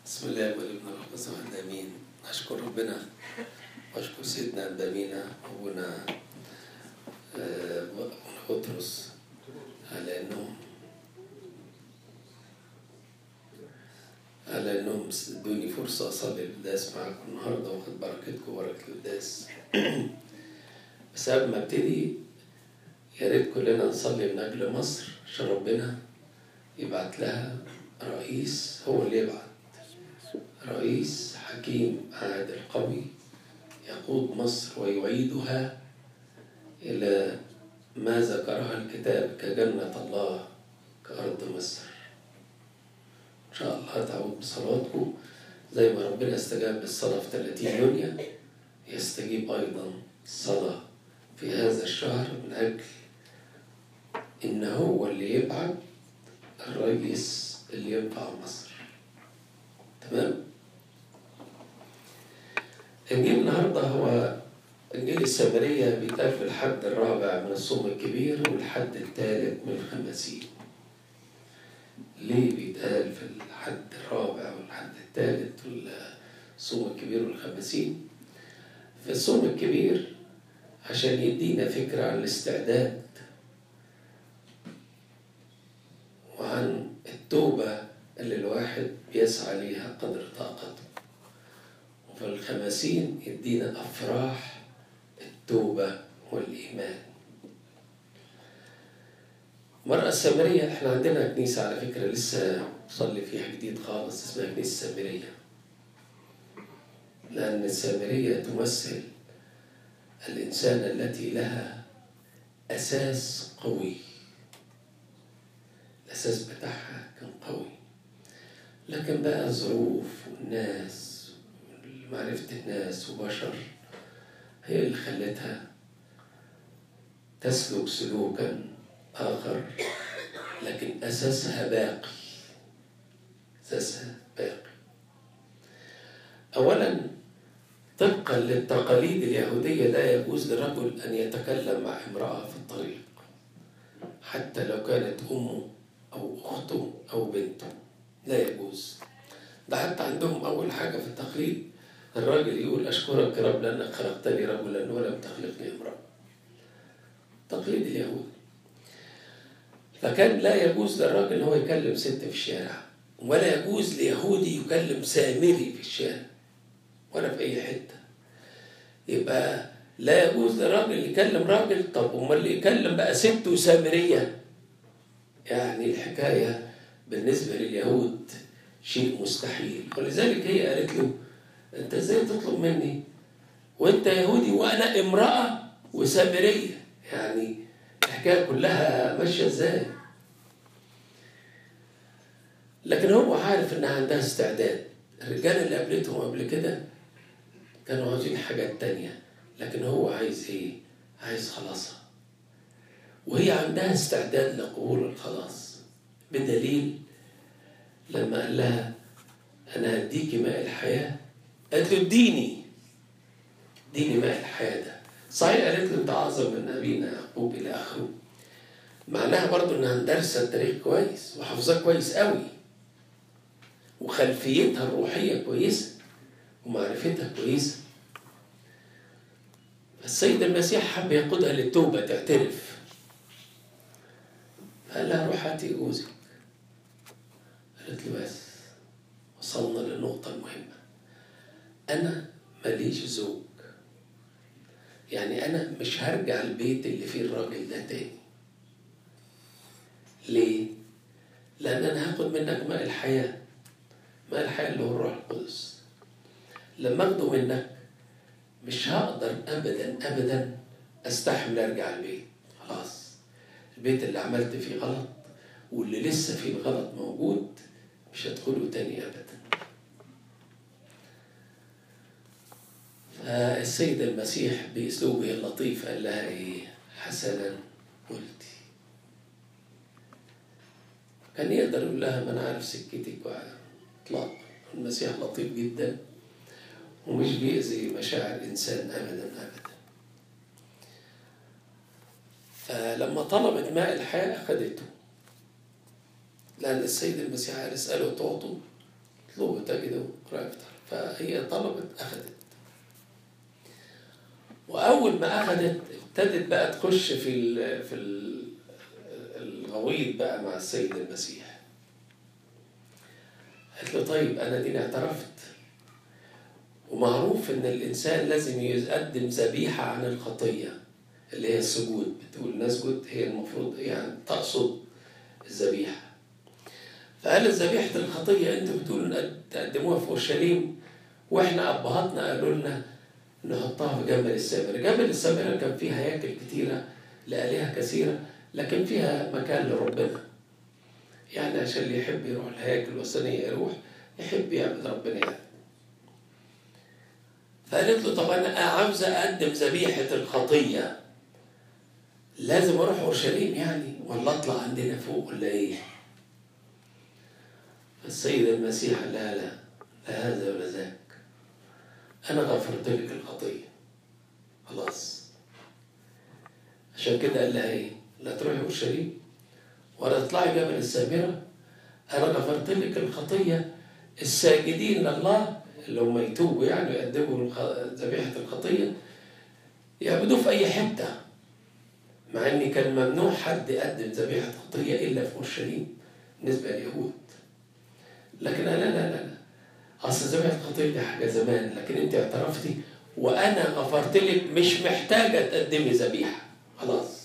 بسم الله والابن والروح القدس واحد امين اشكر ربنا واشكر سيدنا بامينا ابونا آه، ابونا بطرس على انهم على انهم ادوني فرصه اصلي القداس معاكم النهارده واخد بركتكم وبركه القداس بس قبل ما ابتدي يا ريت كلنا نصلي من اجل مصر عشان ربنا يبعت لها رئيس هو اللي يبعت رئيس حكيم عادل قوي يقود مصر ويعيدها إلى ما ذكرها الكتاب كجنة الله كأرض مصر إن شاء الله تعود بصلاتكم زي ما ربنا استجاب بالصلاة في 30 يونيو يستجيب أيضا الصلاة في هذا الشهر من أجل إن هو اللي يبعت الرئيس اللي ينفع مصر تمام إنجيل النهاردة هو إنجيل السامرية بيتقال في الحد الرابع من الصوم الكبير والحد الثالث من الخمسين ليه بيتقال في الحد الرابع والحد الثالث والصوم الكبير والخمسين في الصوم الكبير عشان يدينا فكرة عن الاستعداد وعن التوبة اللي الواحد بيسعى ليها قدر طاقته وفي الخمسين يدينا أفراح التوبة والإيمان المرأة السامرية احنا عندنا كنيسة على فكرة لسه مصلي فيها جديد خالص اسمها كنيسة السامرية لأن السامرية تمثل الإنسان التي لها أساس قوي الأساس بتاعها كان قوي لكن بقى الظروف والناس معرفة الناس وبشر هي اللي خلتها تسلك سلوكا آخر لكن أساسها باقي أساسها باقي أولا طبقا للتقاليد اليهودية لا يجوز لرجل أن يتكلم مع امرأة في الطريق حتى لو كانت أمه أو أخته أو بنته لا يجوز ده حتى عندهم أول حاجة في التقليد الراجل يقول أشكرك يا رب لأنك خلقتني رجلا ولم تخلقني امرأة تقليد اليهود فكان لا يجوز للراجل ان هو يكلم ست في الشارع ولا يجوز ليهودي يكلم سامري في الشارع ولا في اي حته يبقى لا يجوز لراجل يكلم راجل طب امال اللي يكلم بقى ست وسامريه يعني الحكايه بالنسبه لليهود شيء مستحيل ولذلك هي قالت له انت ازاي تطلب مني وانت يهودي وانا امراه وسامريه يعني الحكايه كلها ماشيه ازاي لكن هو عارف انها عندها استعداد الرجال اللي قابلتهم قبل كده كانوا عاوزين حاجات تانية لكن هو عايز ايه عايز خلاصها وهي عندها استعداد لقبول الخلاص بدليل لما قال لها انا هديكي ماء الحياه قالت له اديني اديني ماء الحياه ده صحيح قالت له انت اعظم من ابينا يعقوب الى اخره معناها برضو انها دارسه التاريخ كويس وحافظاه كويس قوي وخلفيتها الروحيه كويسه ومعرفتها كويسه السيد المسيح حب يقودها للتوبه تعترف قال لها روح هاتي جوزك قالت له بس وصلنا للنقطه المهمه انا ماليش زوج يعني أنا مش هرجع البيت اللي فيه الراجل ده تاني ليه؟ لأن أنا هاخد منك ماء الحياة ماء الحياة اللي هو الروح القدس لما أخده منك مش هقدر أبدا أبدا أستحمل أرجع البيت خلاص البيت اللي عملت فيه غلط واللي لسه فيه الغلط موجود مش هدخله تاني أبدا فالسيد المسيح بأسلوبه اللطيف قال لها إيه حسنا قلتي كان يقدر يقول لها ما أنا عارف سكتك إطلاقا المسيح لطيف جدا ومش بيأذي مشاعر إنسان أبدا أبدا فلما طلبت ماء الحياة أخذته لأن السيد المسيح قال اسألوا تعطوا اطلبوا تجدوا قراءة فهي طلبت أخذت وأول ما أخذت ابتدت بقى تخش في ال في ال الغويط بقى مع السيد المسيح قالت له طيب أنا ديني اعترفت ومعروف إن الإنسان لازم يقدم ذبيحة عن الخطية اللي هي السجود بتقول نسجد هي المفروض يعني تقصد الذبيحة فقالت ذبيحة الخطية أنتوا بتقولوا تقدموها في أورشليم وإحنا أبهاتنا قالوا لنا نحطها في جبل السامرة جبل السامرة كان فيها هياكل كتيرة لآلهة كثيرة لكن فيها مكان لربنا يعني عشان اللي يحب يروح الهياكل الوثنية يروح يحب يعبد ربنا يعني فقالت له طب أنا عاوزة أقدم ذبيحة الخطية لازم أروح أورشليم يعني ولا أطلع عندنا فوق ولا إيه؟ السيد المسيح قال لها لا لا هذا ولا ذاك أنا غفرت لك الخطية خلاص عشان كده قال لها إيه لا تروحي أورشليم ولا تطلعي جبل السامرة أنا غفرت لك الخطية الساجدين لله اللي هم يتوبوا يعني ويقدموا ذبيحة الخطية يعبدوه في أي حتة مع إن كان ممنوع حد يقدم ذبيحة خطية إلا في أورشليم بالنسبة لليهود لكن لا لا لا لا اصل ذبيحه الخطيه دي حاجه زمان لكن انت اعترفتي وانا غفرت لك مش محتاجه تقدمي ذبيحه خلاص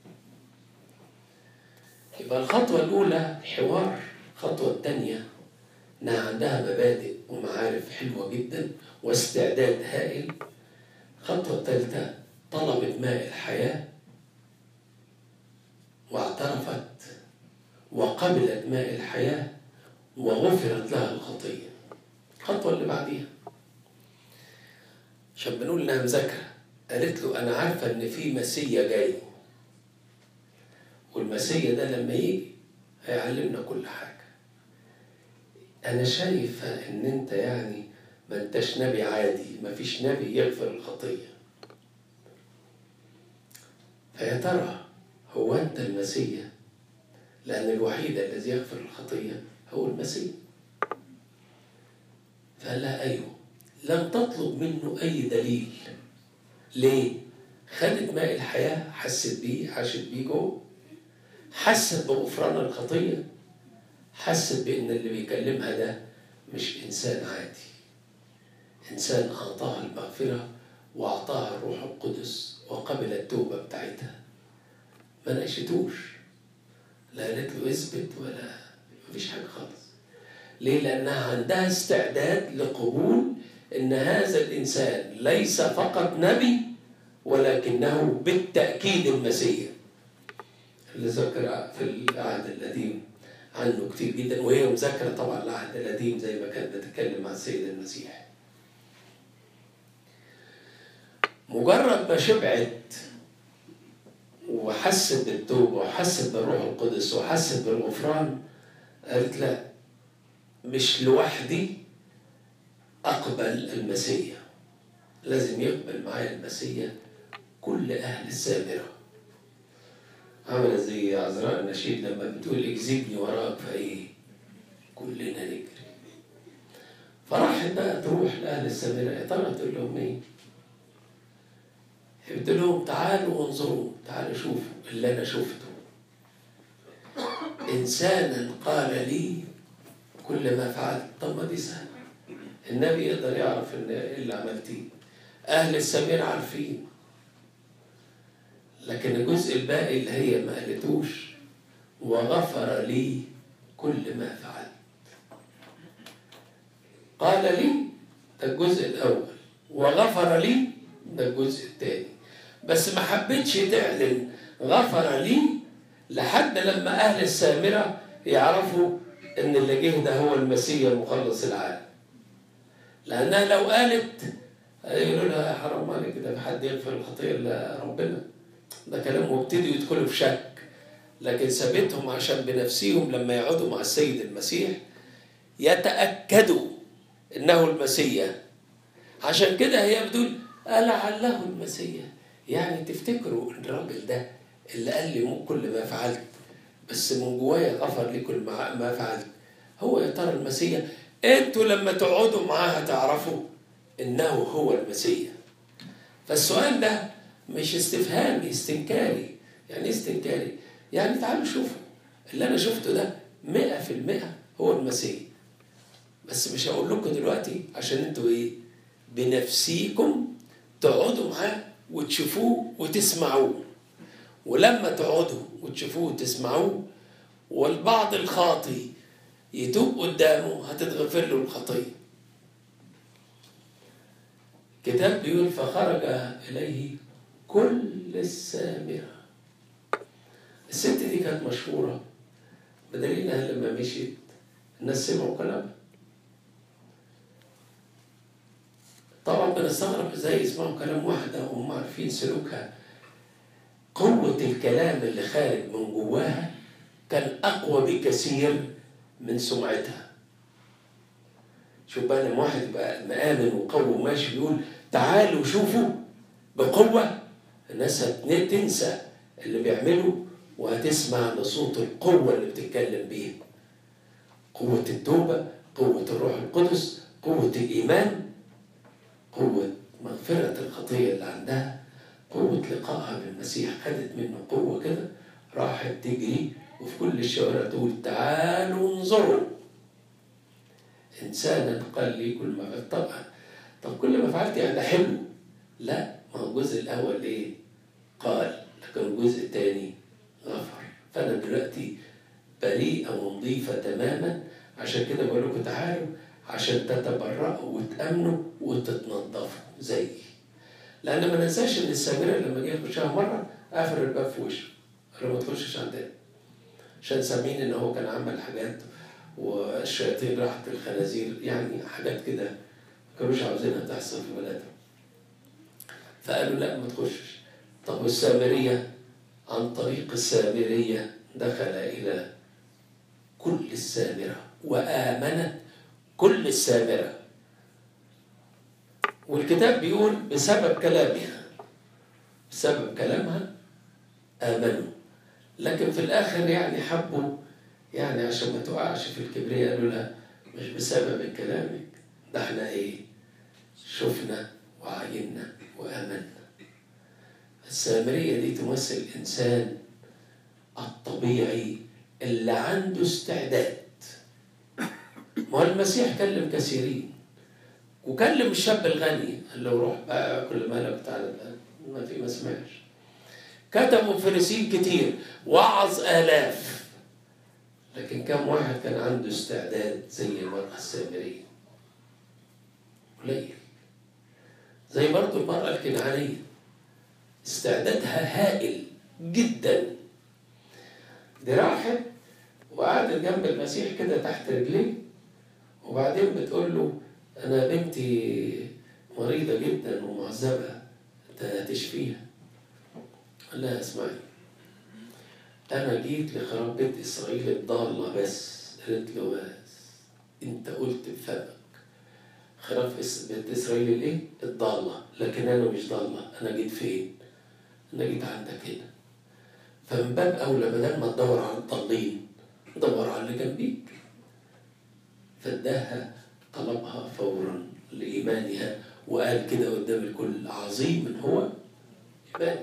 يبقى الخطوه الاولى حوار الخطوه الثانيه انها عندها مبادئ ومعارف حلوه جدا واستعداد هائل الخطوه الثالثه طلبت ماء الحياه واعترفت وقبلت ماء الحياه وغفرت لها الخطية الخطوة اللي بعديها عشان بنقول انها مذاكرة قالت له انا عارفة ان في مسيا جاي والمسيا ده لما يجي هيعلمنا كل حاجة انا شايفة ان انت يعني ما انتش نبي عادي ما فيش نبي يغفر الخطية فيا ترى هو انت المسيا لأن الوحيد الذي يغفر الخطية هو المسيح فقال لها أيوه لم تطلب منه أي دليل ليه؟ خدت ماء الحياة حست بيه عاشت بيه جوه حست بغفران الخطية حست بأن اللي بيكلمها ده مش إنسان عادي إنسان أعطاها المغفرة وأعطاها الروح القدس وقبل التوبة بتاعتها ما ناقشتوش لا قالت له اثبت ولا مفيش حاجة خالص ليه؟ لأنها عندها استعداد لقبول إن هذا الإنسان ليس فقط نبي ولكنه بالتأكيد المسيح اللي ذكر في العهد القديم عنه كتير جدا وهي مذاكرة طبعا العهد القديم زي ما كانت بتتكلم مع السيد المسيح مجرد ما شبعت وحست بالتوبة وحست بالروح القدس وحست بالغفران قالت لا مش لوحدي أقبل المسيح لازم يقبل معايا المسيح كل أهل السامرة عاملة زي عذراء النشيد لما بتقول اجذبني وراك فإيه كلنا نجري فراحت بقى تروح لأهل السامرة يا ترى تقول لهم إيه؟ قلت لهم تعالوا انظروا تعالوا شوفوا اللي أنا شفته إنسانا قال لي كل ما فعلت طب ما دي سهلة النبي يقدر يعرف إن إيه اللي عملتيه أهل السمير عارفين لكن الجزء الباقي اللي هي ما قالتوش وغفر لي كل ما فعلت قال لي ده الجزء الأول وغفر لي ده الجزء الثاني بس ما حبيتش تعلن غفر لي لحد لما أهل السامرة يعرفوا إن اللي جه ده هو المسيح مخلص العالم لأنها لو قالت يقولوا لها حرام عليك ده في حد يغفر الخطية إلا ربنا ده كلام وابتدوا يدخلوا في شك لكن سابتهم عشان بنفسهم لما يقعدوا مع السيد المسيح يتأكدوا إنه المسيح عشان كده هي بتقول ألعله المسيح يعني تفتكروا الراجل ده اللي قال لي كل ما فعلت بس من جوايا غفر لي كل ما فعلت هو يا ترى المسيح انتوا لما تقعدوا معاه هتعرفوا انه هو المسيح فالسؤال ده مش استفهامي استنكاري يعني ايه استنكاري يعني تعالوا شوفوا اللي انا شفته ده مئة في المئة هو المسيح بس مش هقول لكم دلوقتي عشان انتوا ايه بنفسيكم تقعدوا معاه وتشوفوه وتسمعوه ولما تقعدوا وتشوفوه وتسمعوه والبعض الخاطي يتوب قدامه هتتغفر له الخطيه كتاب بيقول فخرج إليه كل السامرة الست دي كانت مشهورة بدليل انها لما مشيت الناس سمعوا كلامها طبعا بنستغرب ازاي يسمعوا كلام واحدة وهم عارفين سلوكها قوة الكلام اللي خارج من جواها كان أقوى بكثير من سمعتها شوف بقى لما واحد يبقى مآمن وقوي وماشي بيقول تعالوا شوفوا بقوة الناس هتنسى اللي بيعمله وهتسمع لصوت القوة اللي بتتكلم بيها قوة التوبة قوة الروح القدس قوة الإيمان قوة مغفرة الخطية اللي عندها قوة لقائها بالمسيح خدت منه قوة كده راحت تجري وفي كل الشوارع تقول تعالوا انظروا إنسانا قال لي كل ما فعلت طبعا طب كل ما فعلت يعني ده حلو لا ما هو الجزء الأول إيه قال لكن الجزء الثاني غفر فأنا دلوقتي بريئة ونظيفة تماما عشان كده بقول لكم تعالوا عشان تتبرأوا وتأمنوا وتتنضفوا زيي لأن ما ننساش إن السامرة لما جه يخشها مرة قفل الباب في وشه قال ما تخشش عندنا عشان سامعين إن هو كان عمل حاجات والشياطين راحت الخنازير يعني حاجات كده ما كانوش عاوزينها تحصل في بلدهم فقالوا لا ما تخشش طب والسامرية عن طريق السامرية دخل إلى كل السامرة وآمنت كل السامرة والكتاب بيقول بسبب كلامها بسبب كلامها آمنوا لكن في الآخر يعني حبوا يعني عشان ما تقعش في الكبرياء قالوا لها مش بسبب كلامك ده احنا ايه شفنا وعينا وآمنا السامرية دي تمثل الإنسان الطبيعي اللي عنده استعداد ما هو المسيح كلم كثيرين وكلم الشاب الغني قال له روح بقى كل مالك تعالى ما في ما سمعش كتبوا فريسين كتير وعظ آلاف لكن كم واحد كان عنده استعداد زي المرأة السامرية قليل زي برضو المرأة الكنعانية استعدادها هائل جدا دي راحت وقعدت جنب المسيح كده تحت رجليه وبعدين بتقول له أنا بنتي مريضة جدا ومعذبة أنت هتشفيها قال لها اسمعي أنا جيت لخراب بيت إسرائيل الضالة بس قالت له بس أنت قلت بفمك خراب بيت إسرائيل الإيه؟ الضالة لكن أنا مش ضالة أنا جيت فين؟ أنا جيت عندك هنا فمن باب أولى بدل ما تدور على الضالين دور على اللي جنبيك فاداها طلبها فورا لإيمانها وقال كده قدام الكل عظيم هو إيمانك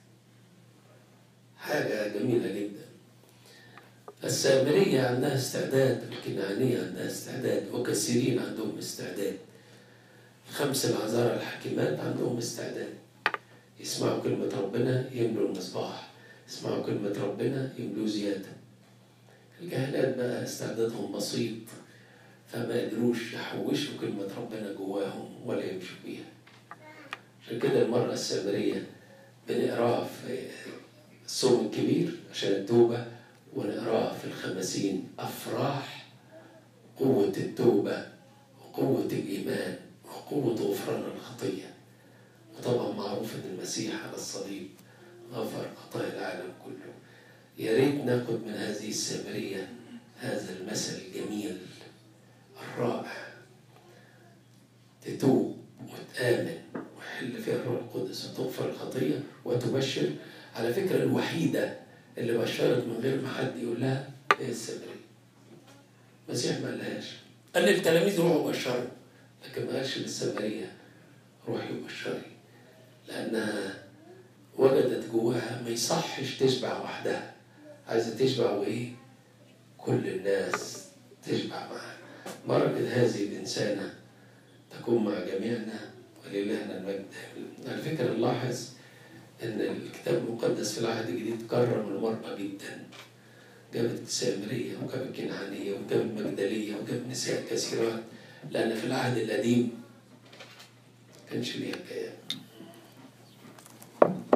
حاجة جميلة جدا السامرية عندها استعداد الكنعانية عندها استعداد وكثيرين عندهم استعداد الخمس العذارى الحكيمات عندهم استعداد يسمعوا كلمة ربنا يملوا المصباح يسمعوا كلمة ربنا يملوا زيادة الجهلات بقى استعدادهم بسيط فما قدروش يحوشوا كلمة ربنا جواهم ولا يمشوا بيها عشان كده المرأة السامرية بنقراها في الصوم الكبير عشان التوبة ونقراها في الخمسين أفراح قوة التوبة وقوة الإيمان وقوة غفران الخطية وطبعا معروف إن المسيح على الصليب غفر خطايا العالم كله يا ريت ناخد من هذه السامرية هذا المثل الجميل الرائع تتوب وتآمن ويحل فيها الروح القدس وتغفر الخطية وتبشر على فكرة الوحيدة اللي بشرت من غير ما حد يقول لها ايه السامرية المسيح ما قالهاش قال للتلاميذ روحوا بشروا لكن ما قالش للسامرية روحي وبشري لأنها وجدت جواها ما يصحش تشبع وحدها عايزة تشبع وإيه؟ كل الناس تشبع معها بركة هذه الإنسانة تكون مع جميعنا وللهنا المجد على فكرة نلاحظ إن الكتاب المقدس في العهد الجديد كرم المرأة جدا جابت السامرية وجابت الكنعانية وجابت المجدلية وجابت نساء كثيرات لأن في العهد القديم كانش ليها كيان